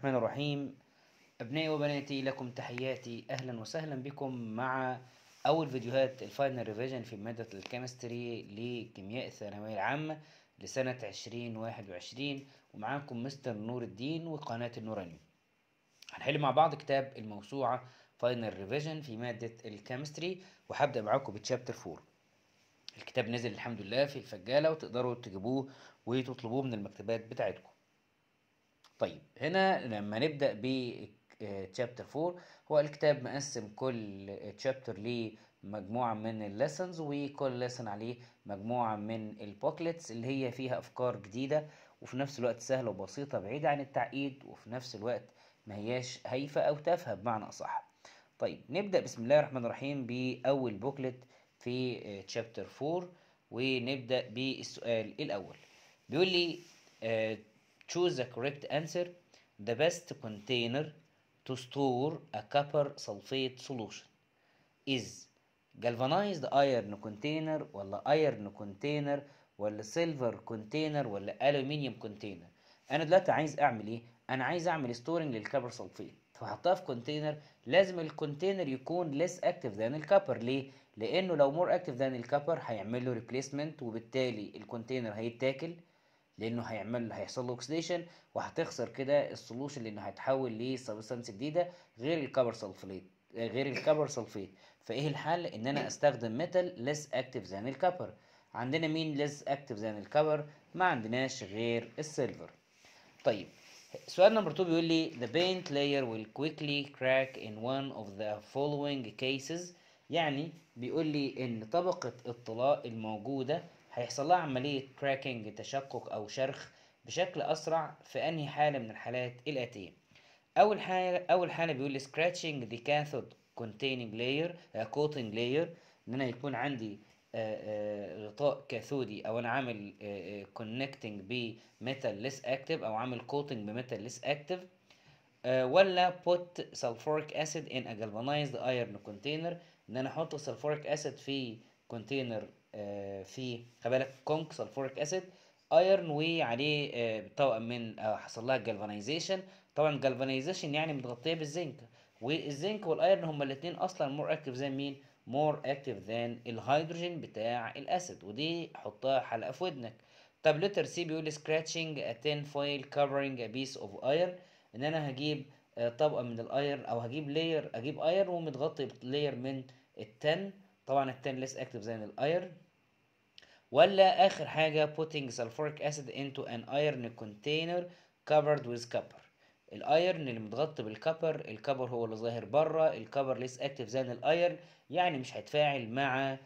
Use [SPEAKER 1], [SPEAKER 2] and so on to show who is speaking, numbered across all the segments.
[SPEAKER 1] الرحمن الرحيم أبنائي وبناتي لكم تحياتي أهلا وسهلا بكم مع أول فيديوهات الفاينل ريفيجن في مادة الكيمستري لكيمياء الثانوية العامة لسنة عشرين واحد وعشرين ومعاكم مستر نور الدين وقناة النوراني هنحل مع بعض كتاب الموسوعة فاينل ريفيجن في مادة الكيمستري وهبدأ معاكم بتشابتر 4 الكتاب نزل الحمد لله في الفجالة وتقدروا تجيبوه وتطلبوه من المكتبات بتاعتكم طيب هنا لما نبدأ ب تشابتر 4 هو الكتاب مقسم كل تشابتر لمجموعة من الليسنز وكل ليسن عليه مجموعة من البوكلتس اللي هي فيها أفكار جديدة وفي نفس الوقت سهلة وبسيطة بعيدة عن التعقيد وفي نفس الوقت ما هياش هايفة أو تافهة بمعنى أصح طيب نبدأ بسم الله الرحمن الرحيم بأول بوكلت في تشابتر 4 ونبدأ بالسؤال الأول بيقول لي uh, choose the correct answer the best container to store a copper sulfate solution is galvanized iron container ولا iron container ولا silver container ولا aluminium container انا دلوقتي عايز اعمل ايه انا عايز اعمل ستورنج للكبر سلفيت فحطها في كونتينر لازم الكونتينر يكون less active than الكبر ليه لانه لو more active than الكبر هيعمل له replacement وبالتالي الكونتينر هيتاكل لانه هيعمل هيحصل له اوكسيديشن وهتخسر كده السولوشن لانه هيتحول لسبستانس جديده غير الكبر سلفيت غير الكبر سلفيت فايه الحل ان انا استخدم ميتال ليس اكتيف زي الكبر عندنا مين ليس اكتيف زي الكبر ما عندناش غير السيلفر طيب سؤال نمبر 2 بيقول لي the paint layer will quickly crack in one of the following cases يعني بيقول لي ان طبقه الطلاء الموجوده هيحصل لها عملية كراكنج تشقق أو شرخ بشكل أسرع في أنهي حالة من الحالات الآتية أول حالة أول حالة بيقول لي scratching the cathode containing layer uh, coating layer إن أنا يكون عندي uh, uh, غطاء كاثودي أو أنا عامل connecting بميتال less active أو عامل coating بميتال less active ولا put sulfuric acid in a galvanized iron container إن أنا أحط sulfuric acid في كونتينر في خلي بالك كونك سلفوريك اسيد ايرن وعليه طبقه من حصل لها جالفانيزيشن طبعا جالفانيزيشن يعني متغطيه بالزنك والزنك والايرن هما الاثنين اصلا مور اكتف زي مين مور اكتف ذان الهيدروجين بتاع الاسيد ودي حطها حلقه في ودنك طب لتر سي بيقول سكراتشنج ا تين فويل كفرنج ا بيس اوف ايرن ان انا هجيب طبقه من الايرن او هجيب لاير اجيب ايرن ومتغطي بلاير من التن طبعا التن ليس اكتف زي الايرن ولا اخر حاجه putting sulfuric acid into an iron container covered with copper الايرن اللي متغطي بالكبر الكبر هو اللي ظاهر بره الكبر ليس اكتف زي الايرن يعني مش هيتفاعل مع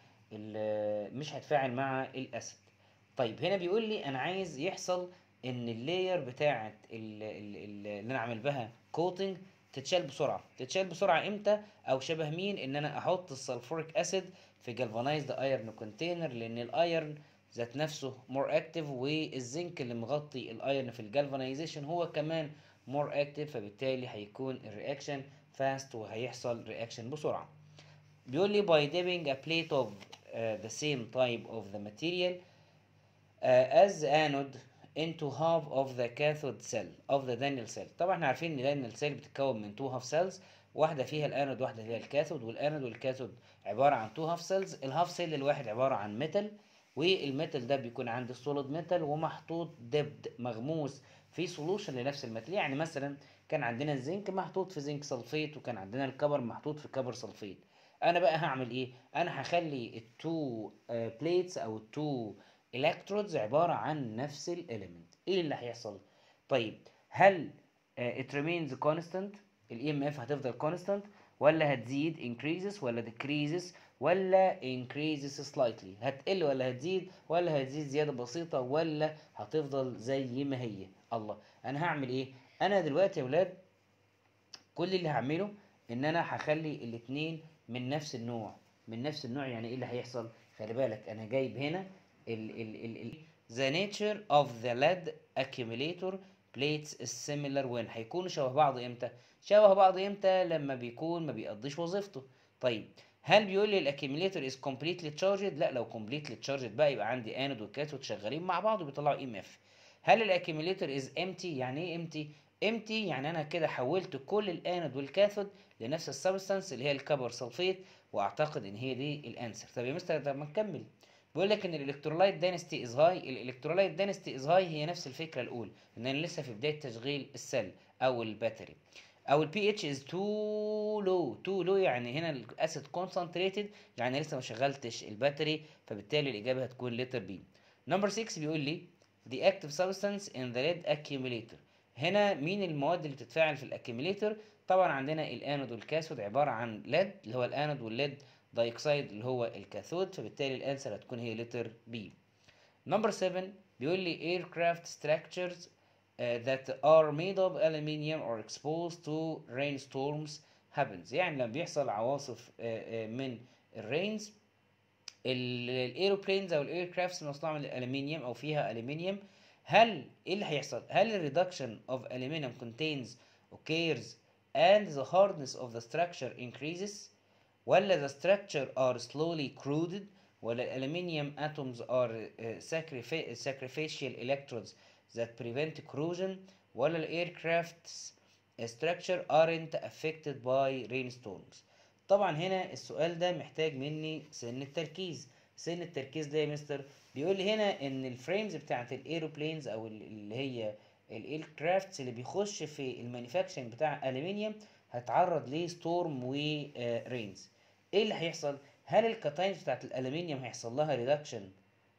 [SPEAKER 1] مش هيتفاعل مع الاسيد طيب هنا بيقول لي انا عايز يحصل ان اللاير بتاعه اللي انا عامل بها كوتنج تتشال بسرعه تتشال بسرعه امتى او شبه مين ان انا احط السلفوريك اسيد في جالفانايزد ايرن كونتينر لان الايرن ذات نفسه مور اكتف والزنك اللي مغطي الايرن في الجالفانيزيشن هو كمان مور اكتف فبالتالي هيكون الرياكشن فاست وهيحصل رياكشن بسرعه بيقول لي by dipping a plate of uh, the same type of the material uh, as anode into half of the cathode cell of the Daniel cell طبعا احنا عارفين ان Daniel cell بتتكون من two half cells واحده فيها الانود واحده فيها الكاثود والانود والكاثود عباره عن تو هاف سيلز الهاف سيل الواحد عباره عن ميتال والميتال ده بيكون عند السوليد ميتال ومحطوط دبد مغموس في سولوشن لنفس الميتال يعني مثلا كان عندنا الزنك محطوط في زنك سلفيت وكان عندنا الكبر محطوط في كبر سلفيت انا بقى هعمل ايه انا هخلي التو بليتس او التو الكترودز عباره عن نفس الاليمنت ايه اللي هيحصل طيب هل it remains constant الاي ام اف هتفضل كونستانت ولا هتزيد increases ولا decreases ولا increases slightly هتقل ولا هتزيد ولا هتزيد زياده بسيطه ولا هتفضل زي ما هي الله انا هعمل ايه انا دلوقتي يا ولاد كل اللي هعمله ان انا هخلي الاتنين من نفس النوع من نفس النوع يعني ايه اللي هيحصل خلي بالك انا جايب هنا ال ال ال ال the nature of the lead accumulator plates is similar when هيكونوا شبه بعض امتى شبه بعض امتى لما بيكون ما بيقضيش وظيفته طيب هل بيقول لي الاكيميليتور از كومبليتلي تشارجد لا لو كومبليتلي تشارجد بقى يبقى عندي انود وكاثود شغالين مع بعض وبيطلعوا ام اف هل الاكيميليتور از امتي يعني ايه امتي امتي يعني انا كده حولت كل الانود والكاثود لنفس السبستانس اللي هي الكبر سلفيت واعتقد ان هي دي الانسر طب يا مستر طب ما نكمل بيقول لك ان الالكترولايت دانستي از هاي الالكترولايت دانستي از هاي هي نفس الفكره الاولى ان انا لسه في بدايه تشغيل السل او الباتري او البي اتش از تو لو تو لو يعني هنا الاسيد كونسنتريتد يعني لسه ما شغلتش الباتري فبالتالي الاجابه هتكون لتر بي نمبر 6 بيقول لي the active substance in the lead accumulator هنا مين المواد اللي بتتفاعل في الاكيوميليتر طبعا عندنا الانود والكاثود عباره عن ليد اللي هو الانود والليد دايوكسيد اللي هو الكاثود فبالتالي الانسر هتكون هي لتر بي نمبر 7 بيقول لي aircraft structures uh, that are made of aluminium or exposed to rainstorms happens يعني لما بيحصل عواصف uh, uh, من الرينز الايروبلينز او الايركرافتس مصنوعه من الالومنيوم او فيها الومنيوم هل ايه اللي هيحصل هل الريدكشن of aluminum contains occurs and the hardness of the structure increases ولا the structure are slowly corroded ولا الالومنيوم atoms are uh, sacrifi- sacrificial electrodes that prevent corrosion ولا الايركرافتس structure aren't affected by rainstorms طبعا هنا السؤال ده محتاج مني سن التركيز سن التركيز ده يا مستر بيقول لي هنا ان الفريمز بتاعت الايروبلينز او اللي هي الايركرافتس اللي بيخش في المانيفاكتشرنج بتاع الومنيوم هتعرض لستورم ورينز ايه اللي هيحصل هل الكاتاينز بتاعت الالومنيوم هيحصل لها ريدكشن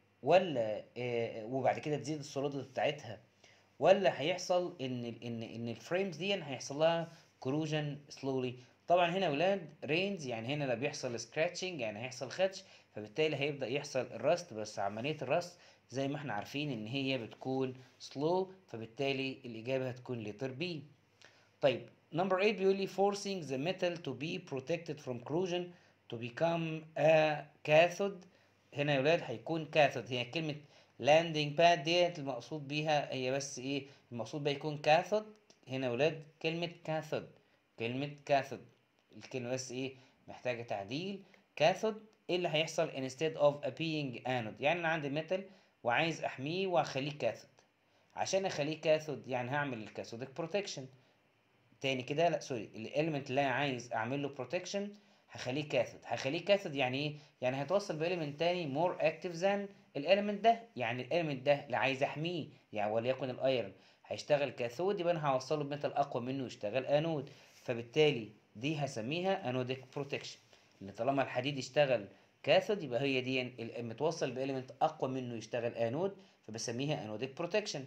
[SPEAKER 1] ولا آه وبعد كده تزيد السوليديتي بتاعتها ولا هيحصل ان ال ان ان الفريمز دي هيحصل لها كروجن سلولي طبعا هنا يا ولاد رينز يعني هنا لا بيحصل سكراتشنج يعني هيحصل خدش فبالتالي هيبدا يحصل الرست بس عمليه الرست زي ما احنا عارفين ان هي بتكون سلو فبالتالي الاجابه هتكون لتر بي طيب نمبر 8 بيقول لي forcing the metal to be protected from corrosion to become a cathode هنا يا ولاد هيكون cathode هي كلمه landing pad ديت المقصود بيها هي بس ايه المقصود بيها يكون cathode هنا يا ولاد كلمه cathode كلمه cathode الكلمه بس ايه محتاجه تعديل كاثود ايه اللي هيحصل instead of a being anode يعني انا عندي ميتال وعايز احميه واخليه كاثود عشان اخليه كاثود يعني هعمل الكاثودك بروتكشن تاني كده لا سوري الاليمنت اللي انا عايز اعمل له بروتكشن هخليه كاثود هخليه كاثود يعني ايه يعني هيتوصل باليمنت تاني مور اكتف ذان الاليمنت ده يعني الاليمنت ده اللي عايز احميه يعني وليكن الايرون هيشتغل كاثود يبقى انا هوصله بميتال اقوى منه يشتغل انود فبالتالي دي هسميها انوديك بروتكشن ان طالما الحديد يشتغل كاثود يبقى هي دي متوصل باليمنت اقوى منه يشتغل انود فبسميها انوديك بروتكشن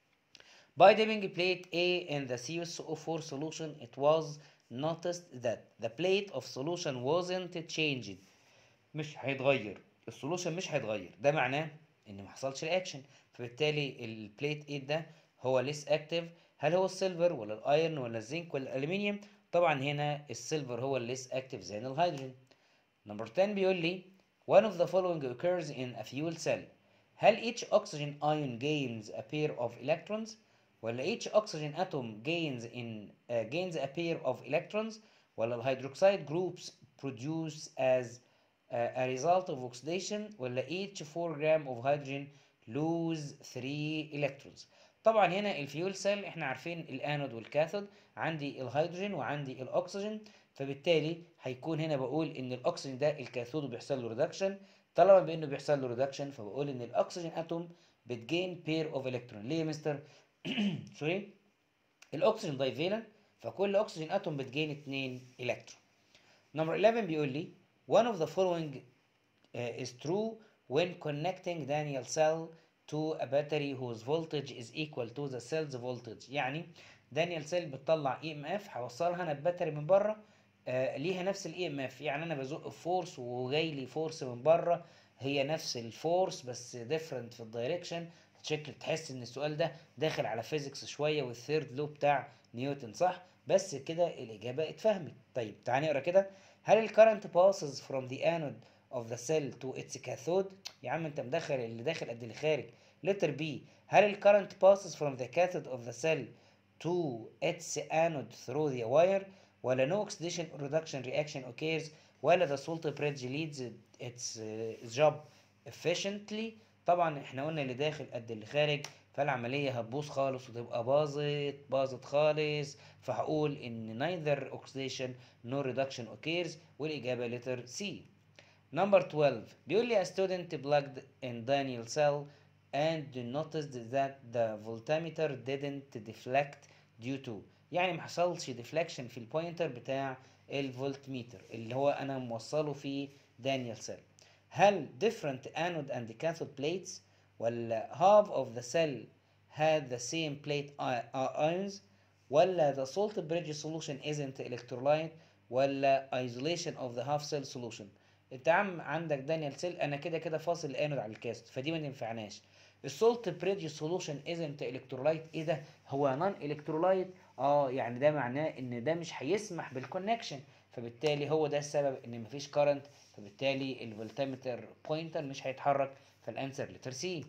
[SPEAKER 1] By dipping plate A in the CuSO4 solution, it was noticed that the plate of solution wasn't changed. مش هيتغير السولوشن مش هيتغير ده معناه ان ما حصلش الاكشن فبالتالي البليت 8 ده هو ليس اكتف هل هو السيلفر ولا الايرون ولا الزنك ولا الالومنيوم طبعا هنا السيلفر هو الليس اكتف زي الهيدروجين نمبر 10 بيقول لي one of the following occurs in a fuel cell هل each oxygen ion gains a pair of electrons ولا each oxygen atom gains in uh, gains a pair of electrons ولا الهيدروكسيد groups produce as uh, a result of oxidation ولا each 4 gram of hydrogen lose 3 electrons طبعا هنا الفيول سيل احنا عارفين الانود والكاثود عندي الهيدروجين وعندي الاكسجين فبالتالي هيكون هنا بقول ان الاكسجين ده الكاثود بيحصل له ريدكشن طالما بانه بيحصل له ريدكشن فبقول ان الاكسجين اتوم بتجين بير اوف الكترون ليه يا مستر سوري الاكسجين دايفيلنت فكل اكسجين اتوم بتجين 2 الكترون نمبر 11 بيقول لي one of the following uh, is true when connecting Daniel cell to a battery whose voltage is equal to the cell's voltage يعني دانيال سيل بتطلع اي ام اف هوصلها انا بباتري من بره آه ليها نفس الاي ام اف يعني انا بزق فورس وجاي لي فورس من بره هي نفس الفورس بس ديفرنت في الدايركشن شكل تحس ان السؤال ده داخل على فيزيكس شويه والثيرد لو بتاع نيوتن صح بس كده الاجابه اتفهمت طيب تعالى نقرا كده هل الكرنت passes from the anode of the cell to its cathode يا عم انت مدخل اللي داخل قد اللي خارج letter B هل الكرنت passes from the cathode of the cell to its anode through the wire ولا no oxidation or reduction reaction occurs ولا the salt bridge leads its uh, job efficiently طبعا احنا قلنا اللي داخل قد اللي خارج فالعملية هتبوظ خالص وتبقى باظت باظت خالص فهقول ان neither oxidation nor reduction occurs والإجابة letter C Number 12 بيقول لي a student plugged in Daniel cell and noticed that the voltmeter didn't deflect due to يعني ما حصلش deflection في البوينتر بتاع الفولتميتر اللي هو انا موصله في دانيال سيل هل different anode and cathode plates ولا half of the cell had the same plate ions ولا the salt bridge solution isn't electrolyte ولا isolation of the half cell solution انت عم عندك دانيال سيل انا كده كده فاصل الانود على الكاست فدي ما تنفعناش السولت بريدج سولوشن ازنت الكترولايت ايه ده هو نون الكترولايت اه يعني ده معناه ان ده مش هيسمح بالكونكشن فبالتالي هو ده السبب ان مفيش كارنت فبالتالي الفولتمتر بوينتر مش هيتحرك فالانسر لتر سي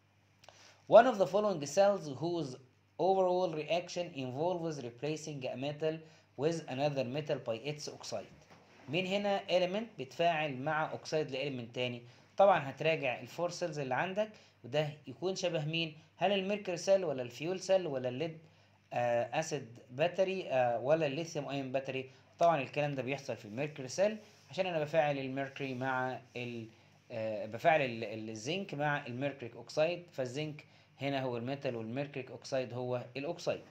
[SPEAKER 1] One of the following cells whose overall reaction involves replacing a metal with another metal by its oxide. مين هنا element بيتفاعل مع oxide لإيليمنت تاني طبعا هتراجع الفور سيلز اللي عندك وده يكون شبه مين هل الميركوري سيل ولا الفيول سيل ولا الليد آه اسيد باتري آه ولا الليثيوم ايون باتري طبعا الكلام ده بيحصل في الميركوري سيل عشان انا بفاعل الميركوري مع ال آه بفاعل الزنك مع الميركوريك اوكسايد فالزنك هنا هو الميتال والميركوريك اوكسايد هو الاوكسايد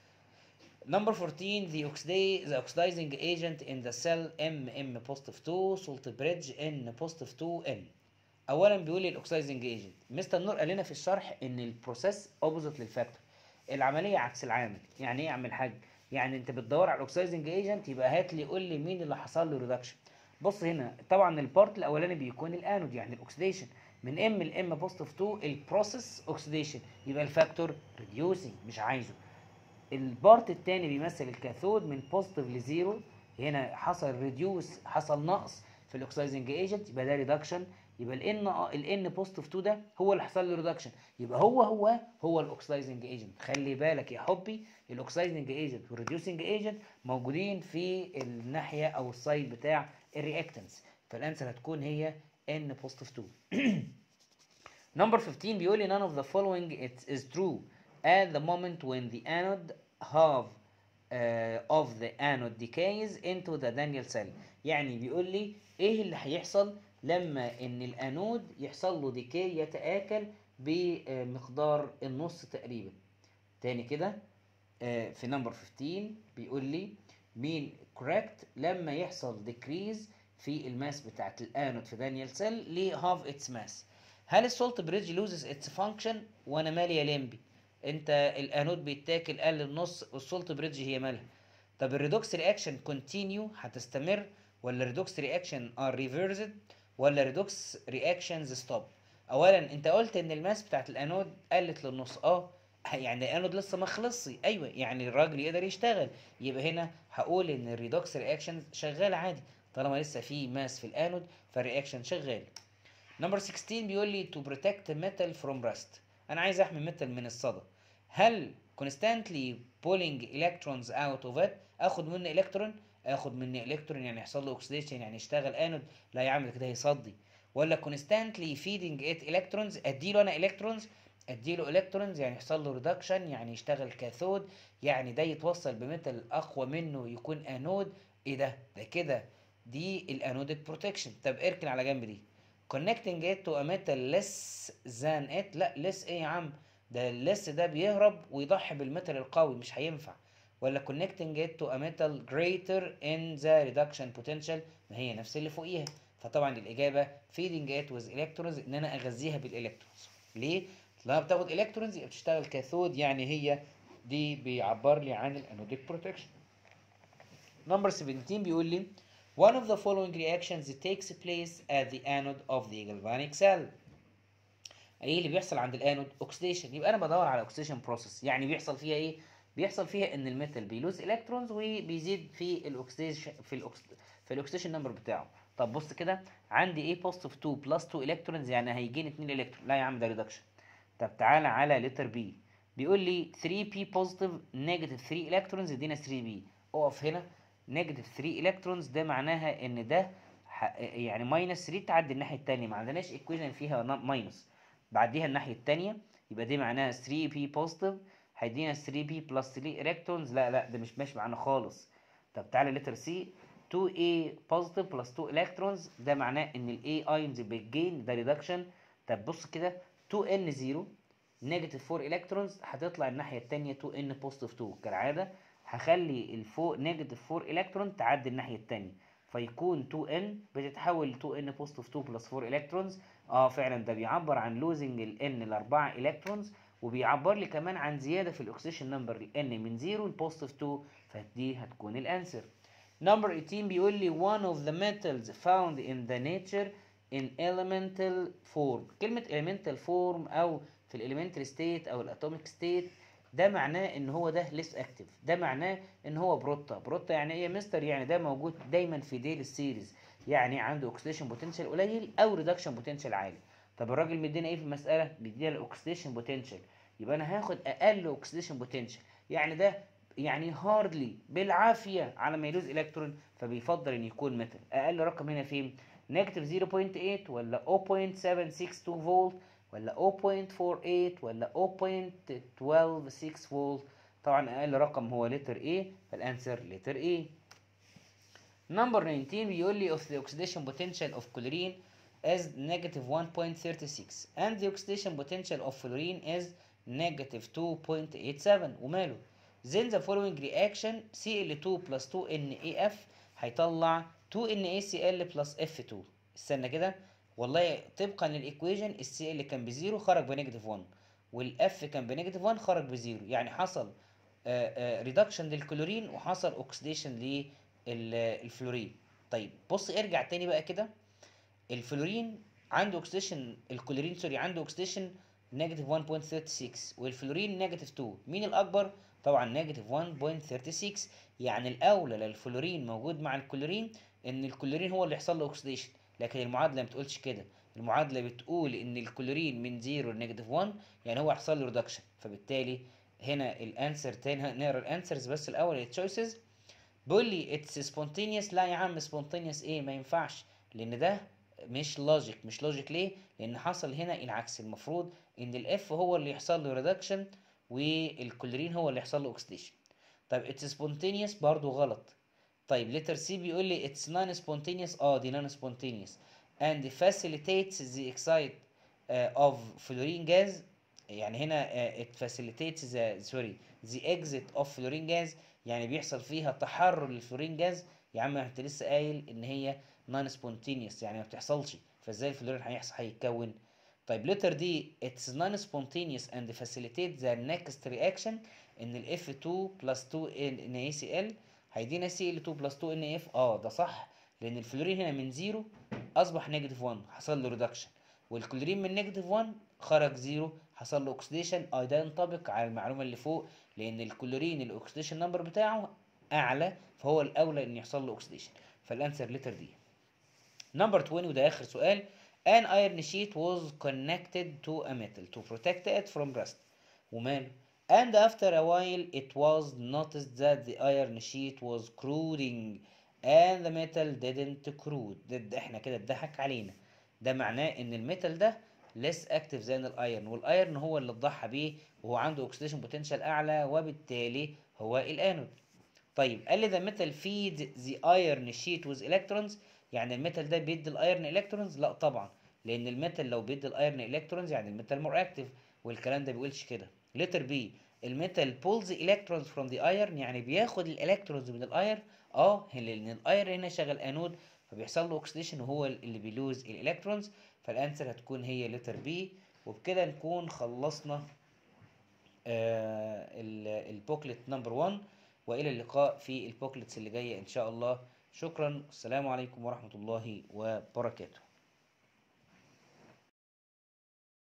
[SPEAKER 1] Number 14 the, oxida the oxidizing agent in the cell MM positive 2 salt bridge N positive 2 N اولا بيقول لي الاكسايزنج ايجنت مستر نور قال لنا في الشرح ان البروسيس اوبوزيت للفاكتور العمليه عكس العامل يعني ايه يا عم الحاج يعني انت بتدور على الاكسايزنج ايجنت يبقى هات لي قول لي مين اللي حصل له ريدكشن بص هنا طبعا البارت الاولاني بيكون الانود يعني الاكسيديشن من ام لام بوزيتيف 2 البروسيس اوكسيديشن يبقى الفاكتور ريديوسنج مش عايزه البارت الثاني بيمثل الكاثود من بوزيتيف لزيرو هنا حصل ريديوس حصل نقص في الاكسايزنج ايجنت يبقى ده ريدكشن يبقى الان الان بوزيتيف 2 ده هو اللي حصل له ريدكشن يبقى هو هو هو الاكسايزنج ايجنت خلي بالك يا حبي الاكسايزنج ايجنت والريديوسنج ايجنت موجودين في الناحيه او السايد بتاع الرياكتنس فالانسر هتكون هي ان بوزيتيف 2 نمبر 15 بيقول لي none of the following it is true at the moment when the anode half uh, of the anode decays into the Daniel cell يعني بيقول لي ايه اللي هيحصل لما ان الانود يحصل له ديكي يتآكل بمقدار النص تقريبا تاني كده في نمبر 15 بيقول لي مين كوريكت لما يحصل ديكريز في الماس بتاعت الانود في دانيال سيل لهاف اتس ماس هل السولت بريدج لوزز اتس فانكشن وانا مالي يا لمبي انت الانود بيتاكل قل النص والسولت بريدج هي مالها طب الريدوكس رياكشن كونتينيو هتستمر ولا الريدوكس رياكشن ار ريفيرسد ولا ريدوكس رياكشنز ستوب اولا انت قلت ان الماس بتاعت الانود قلت للنص اه يعني الانود لسه ما خلصش ايوه يعني الراجل يقدر يشتغل يبقى هنا هقول ان الريدوكس رياكشن شغال عادي طالما لسه في ماس في الانود فالرياكشن شغال نمبر 16 بيقول لي to protect metal from rust انا عايز احمي ميتال من الصدى هل constantly pulling electrons out of it اخد منه الكترون اخد منه الكترون يعني يحصل له اوكسيديشن يعني يشتغل انود لا يا عم كده هيصدي ولا constantly feeding it electrons اديله انا الكترونز اديله الكترونز يعني يحصل له ريدكشن يعني يشتغل كاثود يعني ده يتوصل بميتال اقوى منه يكون انود ايه ده ده كده دي الانودك بروتكشن طب اركن على جنب دي connecting it to a metal less than it لا less ايه يا عم ده الليس ده بيهرب ويضحي بالميتال القوي مش هينفع ولا connecting it to a metal greater in the reduction potential ما هي نفس اللي فوقيها فطبعا الاجابه feeding it with electrons ان انا اغذيها بالالكترونز ليه لما بتاخد الكترونز يبقى بتشتغل كاثود يعني هي دي بيعبر لي عن الانوديك بروتكشن نمبر 17 بيقول لي one of the following reactions takes place at the anode of the galvanic cell ايه اللي بيحصل عند الانود اوكسيديشن يبقى انا بدور على اوكسيديشن بروسيس يعني بيحصل فيها ايه بيحصل فيها ان الميتال بيلوز الكترونز وبيزيد في الاكسيديشن في الأكس... في الاكسيديشن نمبر بتاعه طب بص كده عندي ايه بوزيتيف 2 بلس 2 الكترونز يعني هيجيني 2 الكترون لا يا عم ده ريدكشن طب تعالى على لتر بي بيقول لي 3 بي بوزيتيف نيجاتيف 3 الكترونز يدينا 3 بي اقف هنا نيجاتيف 3 الكترونز ده معناها ان ده يعني ماينس 3 تعدي الناحيه الثانيه ما عندناش ايكويشن فيها ماينس بعديها الناحيه الثانيه يبقى دي معناها 3 بي بوزيتيف هيدينا 3 بي بلس 3 الكترونز لا لا ده مش ماشي معانا خالص طب تعالى لتر سي 2A positive plus 2 electrons ده معناه ان ال A ions بتجين ده reduction طب بص كده 2N 0 نيجاتيف 4 الكترونز هتطلع الناحيه الثانيه 2N بوزيتيف 2 كالعاده هخلي الفوق نيجاتيف 4 الكترون تعدي الناحيه الثانيه فيكون 2N بتتحول ل 2N بوزيتيف 2 بلس 4 الكترونز اه فعلا ده بيعبر عن لوزنج ال N ل 4 الكترونز وبيعبر لي كمان عن زياده في الاكسيشن نمبر ال N من 0 لبوزيتيف 2 فدي هتكون الانسر Number 18 بيقول لي one of the metals found in the nature in elemental form كلمة elemental form أو في الelementary state أو الatomic state ده معناه إن هو ده less active ده معناه إن هو بروتا بروتا يعني إيه يا مستر يعني ده موجود دايما في ديل السيريز يعني عنده oxidation potential قليل أو reduction potential عالي طب الراجل مدينا إيه في المسألة؟ مدينا الأوكسيديشن potential يبقى أنا هاخد أقل oxidation potential يعني ده يعني هاردلي بالعافيه على ما يلوز الكترون فبيفضل ان يكون ميتال اقل رقم هنا فين نيجاتيف 0.8 ولا 0.762 فولت ولا 0.48 ولا 0.126 فولت طبعا اقل رقم هو لتر A فالانسر لتر A نمبر 19 بيقول لي of the oxidation potential of chlorine is negative 1.36 and the oxidation potential of fluorine is negative 2.87 وماله then the following reaction Cl2 plus 2NaF هيطلع 2NaCl plus F2 استنى كده والله طبقا للايكويجن السي ال كان بزيرو خرج بنيجاتيف 1 والاف كان بنيجاتيف 1 خرج بزيرو يعني حصل ريدكشن للكلورين وحصل اوكسيديشن للفلورين طيب بص ارجع تاني بقى كده الفلورين عنده اوكسيديشن الكلورين سوري عنده اوكسيديشن نيجاتيف 1.36 والفلورين نيجاتيف 2 مين الاكبر طبعا نيجاتيف 1.36 يعني الاولى للفلورين موجود مع الكلورين ان الكلورين هو اللي يحصل له اوكسيديشن لكن المعادله ما بتقولش كده المعادله بتقول ان الكلورين من 0 لنيجاتيف 1 يعني هو يحصل له ريدكشن فبالتالي هنا الانسر تاني نقرا الانسرز بس الاول التشويسز بيقول لي اتس سبونتينيوس لا يا عم سبونتينيوس ايه ما ينفعش لان ده مش لوجيك مش لوجيك ليه لان حصل هنا العكس المفروض ان الاف هو اللي يحصل له ريدكشن والكلورين هو اللي يحصل له اوكسيديشن طيب اتس سبونتينيوس برضو غلط طيب لتر سي بيقول لي اتس نون سبونتينيوس اه دي نون سبونتينيوس and facilitates the excite uh, of fluorine gas يعني هنا uh, it facilitates the sorry the exit of fluorine gas يعني بيحصل فيها تحرر للفلورين جاز يا عم انت لسه قايل ان هي نون سبونتينيوس يعني ما بتحصلش فازاي الفلورين هيحصل هيتكون طيب لتر دي اتس نون سبونتينيوس and facilitate the next reaction ان ال F2 plus 2 NaCl هيدينا Cl2 plus 2 NaF اه ده صح لان الفلورين هنا من زيرو اصبح نيجاتيف 1 حصل له ريدكشن والكلورين من نيجاتيف 1 خرج زيرو حصل له اوكسيديشن اه ده ينطبق على المعلومه اللي فوق لان الكلورين الاكسيديشن نمبر بتاعه اعلى فهو الاولى ان يحصل له اوكسيديشن فالانسر لتر دي نمبر 20 وده اخر سؤال an iron sheet was connected to a metal to protect it from rust وماله and after a while it was noticed that the iron sheet was corroding and the metal didn't corrode ده احنا كده اتضحك علينا ده معناه ان الميتال ده less active than الايرن والايرن هو اللي اتضحى بيه وهو عنده oxidation potential اعلى وبالتالي هو الانود طيب قال لي the metal feed the iron sheet with electrons يعني الميتال ده بيدي الايرن الكترونز لا طبعا لان الميتال لو بيدي الايرن الكترونز يعني الميتال مور اكتف والكلام ده بيقولش كده لتر بي الميتال بولز الكترونز فروم ذا ايرن يعني بياخد الالكترونز من الايرن اه لان الايرن هنا شغال انود فبيحصل له اوكسيديشن وهو اللي بيلوز الالكترونز فالانسر هتكون هي لتر بي وبكده نكون خلصنا آه البوكلت نمبر 1 والى اللقاء في البوكلتس اللي جايه ان شاء الله شكرا السلام عليكم ورحمه الله وبركاته